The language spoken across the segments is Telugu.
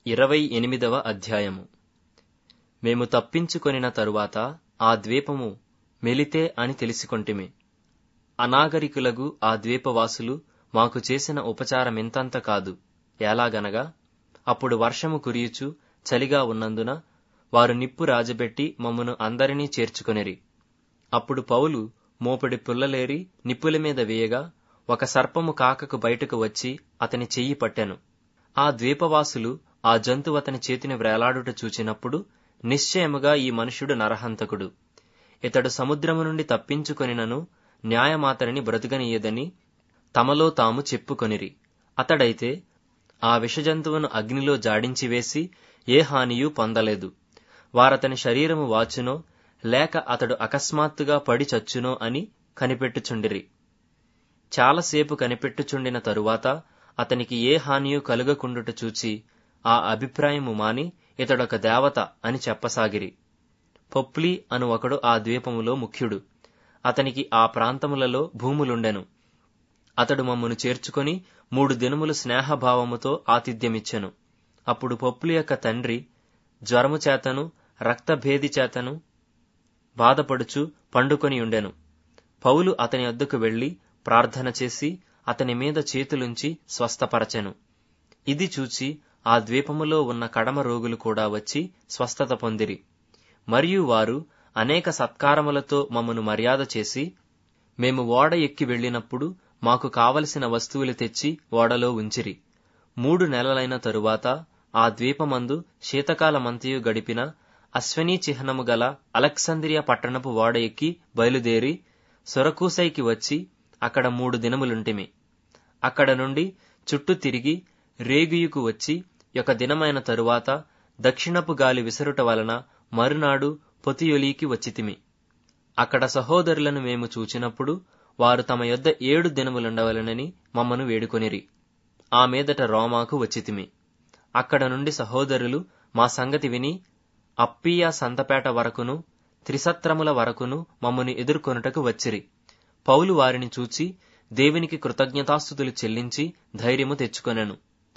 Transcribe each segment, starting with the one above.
ఇరవై ఎనిమిదవ అధ్యాయము మేము తప్పించుకొనిన తరువాత ఆ ద్వీపము మెలితే అని తెలిసికొంటిమి అనాగరికులగు ఆ ద్వీపవాసులు మాకు చేసిన ఉపచారమింతంత కాదు ఎలాగనగా అప్పుడు వర్షము కురియుచు చలిగా ఉన్నందున వారు నిప్పు రాజబెట్టి మమ్మను అందరినీ చేర్చుకొనిరి అప్పుడు పౌలు మోపెడి పుల్లలేరి నిప్పుల మీద వేయగా ఒక సర్పము కాకకు బయటకు వచ్చి అతని చెయ్యి పట్టెను ఆ ద్వీపవాసులు ఆ జంతువు అతని చేతిని వ్రేలాడుట చూచినప్పుడు నిశ్చయముగా ఈ మనుష్యుడు నరహంతకుడు ఇతడు సముద్రము నుండి తప్పించుకొనినను న్యాయమాతరిని బ్రతుకనీయదని తమలో తాము చెప్పుకొనిరి అతడైతే ఆ విషజంతువును అగ్నిలో జాడించివేసి ఏ హానియూ పొందలేదు వారతని శరీరము వాచునో లేక అతడు అకస్మాత్తుగా పడి చచ్చునో అని కనిపెట్టుచుండిరి చాలాసేపు కనిపెట్టుచుండిన తరువాత అతనికి ఏ హానియూ కలుగకుండుట చూచి ఆ అభిప్రాయము మాని ఇతడొక దేవత అని చెప్పసాగిరి పొప్లి అను ఒకడు ఆ ద్వీపములో ముఖ్యుడు అతనికి ఆ ప్రాంతములలో భూములుండెను అతడు మమ్మను చేర్చుకొని మూడు దినములు స్నేహభావముతో ఆతిథ్యమిచ్చెను అప్పుడు పొప్లి యొక్క తండ్రి జ్వరము చేతను రక్తభేది చేతను బాధపడుచు పండుకొని ఉండెను పౌలు అతని వద్దకు వెళ్లి ప్రార్థన చేసి అతని మీద చేతులుంచి స్వస్థపరచెను ఇది చూచి ఆ ద్వీపములో ఉన్న కడమ రోగులు కూడా వచ్చి స్వస్థత పొందిరి మరియు వారు అనేక సత్కారములతో మమ్మను మర్యాద చేసి మేము ఓడ ఎక్కి వెళ్ళినప్పుడు మాకు కావలసిన వస్తువులు తెచ్చి ఓడలో ఉంచిరి మూడు నెలలైన తరువాత ఆ ద్వీపమందు శీతకాలమంతయు గడిపిన అశ్వనీ చిహ్నము గల అలెక్సంద్రియా పట్టణపు ఓడ ఎక్కి బయలుదేరి సొరకూసైకి వచ్చి అక్కడ మూడు దినములుంటిమి అక్కడ నుండి చుట్టూ తిరిగి రేగియుకు వచ్చి ఒక దినమైన తరువాత దక్షిణపు గాలి విసరుట వలన మరునాడు పొతియొలీకి వచ్చితిమి అక్కడ సహోదరులను మేము చూచినప్పుడు వారు తమ యొద్ద ఏడు దినములుండవలనని మమ్మను వేడుకొనిరి ఆ మీదట రోమాకు వచ్చితిమి అక్కడ నుండి సహోదరులు మా సంగతి విని అప్పియా సంతపేట వరకును త్రిసత్రముల వరకును మమ్మను ఎదుర్కొనుటకు వచ్చిరి పౌలు వారిని చూచి దేవునికి కృతజ్ఞతాస్థుతులు చెల్లించి ధైర్యము తెచ్చుకొనెను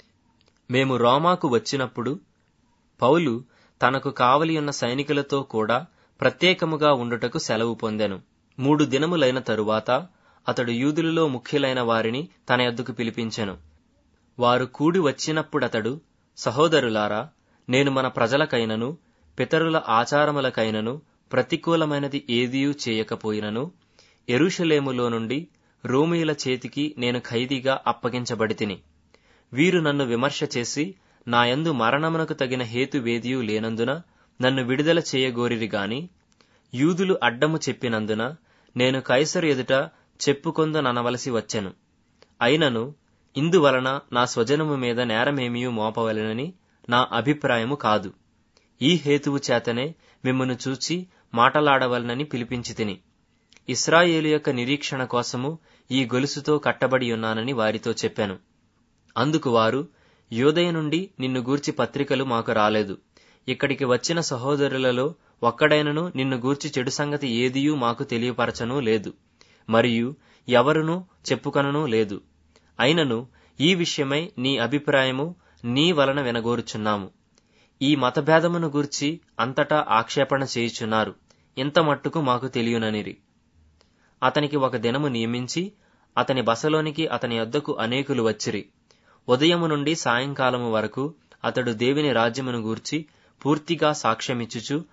మేము రోమాకు వచ్చినప్పుడు పౌలు తనకు కావలియున్న సైనికులతో కూడా ప్రత్యేకముగా ఉండుటకు సెలవు పొందెను మూడు దినములైన తరువాత అతడు యూదులలో ముఖ్యులైన వారిని తన యొద్దకు పిలిపించెను వారు కూడి వచ్చినప్పుడతడు సహోదరులారా నేను మన ప్రజలకైనను పితరుల ఆచారములకైనను ప్రతికూలమైనది ఏదియూ చేయకపోయినను ఎరుషలేములో నుండి రోమియుల చేతికి నేను ఖైదీగా అప్పగించబడితిని వీరు నన్ను విమర్శ చేసి నాయందు మరణమునకు తగిన హేతువేదియు లేనందున నన్ను విడుదల చేయగోరిరి గాని యూదులు అడ్డము చెప్పినందున నేను కైసరు ఎదుట చెప్పుకొందనవలసి వచ్చెను అయినను ఇందువలన నా స్వజనము మీద నేరమేమియూ మోపవలెనని నా అభిప్రాయము కాదు ఈ హేతువు చేతనే మిమ్మను చూచి మాటలాడవలనని పిలిపించి తిని ఇస్రాయేలు యొక్క నిరీక్షణ కోసము ఈ గొలుసుతో కట్టబడి ఉన్నానని వారితో చెప్పాను అందుకు వారు యోదయ నుండి నిన్ను గూర్చి పత్రికలు మాకు రాలేదు ఇక్కడికి వచ్చిన సహోదరులలో ఒక్కడైనను నిన్ను గూర్చి చెడు సంగతి ఏదియూ మాకు తెలియపరచనూ లేదు మరియు ఎవరునూ చెప్పుకొననూ లేదు అయినను ఈ విషయమై నీ అభిప్రాయము నీ వలన వినగోరుచున్నాము ఈ మతభేదమును గూర్చి అంతటా ఆక్షేపణ చేయుచున్నారు ఇంత మట్టుకు మాకు తెలియననిరి అతనికి ఒక దినము నియమించి అతని బసలోనికి అతని యొద్దకు అనేకులు వచ్చిరి ఉదయము నుండి సాయంకాలము వరకు అతడు దేవుని రాజ్యమును గూర్చి పూర్తిగా సాక్ష్యమిచ్చుచు